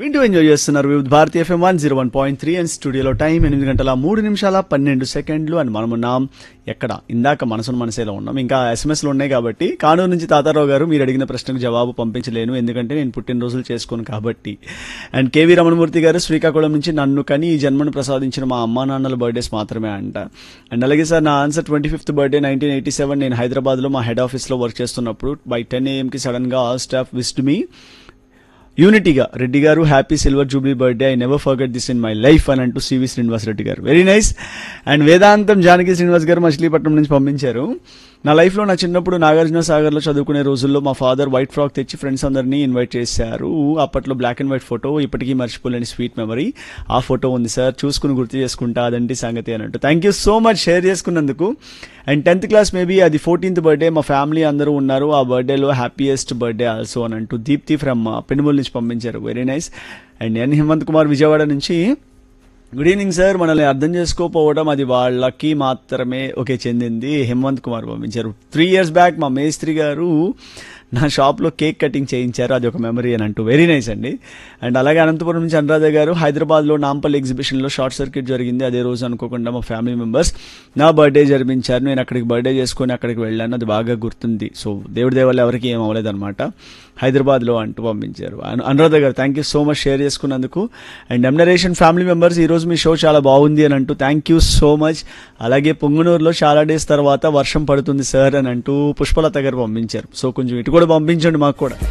వింటూ ఎంజాయ్ చేస్తున్నారు Vividh Bharati FM one zero one point three and స్టూడియోలో టైం ఎనిమిది గంటల మూడు నిమిషాల పన్నెండు సెకండ్లు అండ్ మనం ఉన్నాం ఎక్కడ ఇందాక మనసును మనసేలో ఉన్నాం ఇంకా ఎస్ఎంఎస్లు ఉన్నాయి కాబట్టి కానూరు నుంచి తాతారావు గారు మీరు అడిగిన ప్రశ్నకు జవాబు పంపించలేను ఎందుకంటే నేను పుట్టినరోజులు చేసుకోను కాబట్టి అండ్ కేవీ రమణమూర్తి గారు శ్రీకాకుళం నుంచి నన్ను కని ఈ జన్మను ప్రసాదించిన మా అమ్మా నాన్నల బర్త్డేస్ మాత్రమే అంట అండ్ అలాగే సార్ నా answer twenty fifth birthday nineteen eighty seven నేను హైదరాబాద్లో మా హెడ్ ఆఫీస్లో వర్క్ చేస్తున్నప్పుడు బై టెన్ ఏఎంకి సడన్గా ఆల్ స్టాఫ్ విస్ట్ మీ యూనిటీగా రెడ్డి గారు happy silver jubilee birthday I never forget this in my life అని అంటూ సివి శ్రీనివాస్ రెడ్డి గారు వెరీ నైస్ అండ్ వేదాంతం జానకి శ్రీనివాస్ గారు మచిలీపట్నం నుంచి పంపించారు నా లైఫ్లో నా చిన్నప్పుడు నాగార్జున సాగర్లో చదువుకునే రోజుల్లో మా ఫాదర్ వైట్ ఫ్రాక్ తెచ్చి ఫ్రెండ్స్ అందరినీ ఇన్వైట్ చేశారు అప్పట్లో బ్లాక్ అండ్ వైట్ ఫోటో ఇప్పటికీ మర్చిపోలేని స్వీట్ మెమరీ ఆ ఫోటో ఉంది సార్ చూసుకుని గుర్తు చేసుకుంటా అదంటి సంగతి అన్నట్టు thank you so much share చేసుకున్నందుకు అండ్ టెన్త్ క్లాస్ మేబీ అది ఫోర్టీన్త్ బర్త్డే మా ఫ్యామిలీ అందరూ ఉన్నారు ఆ బర్త్డేలో హ్యాపీయెస్ట్ బర్త్డే ఆల్సో అని అంటూ దీప్తి ఫ్రమ్ పెనుమూలు నుంచి పంపించారు very nice and N Hemanth Kumar Vijayawada నుంచి గుడ్ ఈవినింగ్ సార్ మనల్ని అర్థం చేసుకోకపోవడం అది వాళ్ళకి మాత్రమే ఒకే చెందింది హేమంత్ కుమార్ పంపించారు త్రీ ఇయర్స్ బ్యాక్ మా మేస్త్రి గారు నా షాప్లో కేక్ కటింగ్ చేయించారు అది ఒక మెమరీ అని అంటూ వెరీ నైస్ అండి అండ్ అలాగే అనంతపురం నుంచి అనురాధ గారు హైదరాబాద్లో నాంపల్లి ఎగ్జిబిషన్లో షార్ట్ సర్క్యూట్ జరిగింది అదే రోజు అనుకోకుండా మా ఫ్యామిలీ మెంబర్స్ నా బర్త్డే జరిపించారు నేను అక్కడికి బర్త్డే చేసుకొని అక్కడికి వెళ్ళాను అది బాగా గుర్తుంది సో దేవుడి దేవాళ్ళు ఎవరికి ఏం అవ్వలేదు అనమాట హైదరాబాద్లో అంటూ పంపించారు అను- అనురాధ గారు thank you so much share చేసుకున్నందుకు అండ్ ఎమ్నరేషన్ ఫ్యామిలీ మెంబర్స్ ఈరోజు మీ షో చాలా బాగుంది అని అంటూ థ్యాంక్ యూ సో మచ్ అలాగే పొంగునూరులో చాలా డేస్ తర్వాత వర్షం పడుతుంది సార్ అని అంటూ పుష్పలత గారు పంపించారు సో కొంచెం ఇటు కూడా పంపించండి మాకు కూడా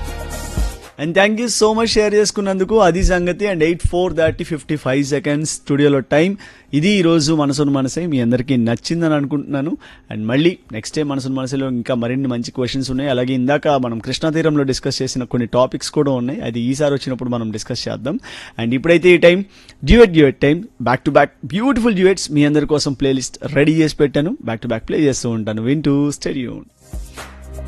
and thank you so much share చేసుకున్నందుకు అది సంగతి and eight four thirty fifty five seconds స్టూడియోలో టైం ఇది ఈరోజు మనసును మనసే మీ అందరికీ నచ్చిందని అనుకుంటున్నాను అండ్ మళ్ళీ నెక్స్ట్ టైం మనసును మనసులో ఇంకా మరిన్ని మంచి క్వశ్చన్స్ ఉన్నాయి అలాగే ఇందాక మనం కృష్ణా తీరంలో డిస్కస్ చేసిన కొన్ని టాపిక్స్ కూడా ఉన్నాయి అది ఈసారి వచ్చినప్పుడు మనం డిస్కస్ చేద్దాం అండ్ ఇప్పుడైతే ఈ time duet duet time back to back beautiful duets మీ అందరి కోసం ప్లేలిస్ట్ రెడీ చేసి పెట్టాను బ్యాక్ టు బ్యాక్ ప్లే చేస్తూ ఉంటాను వింటూ స్టెడియూన్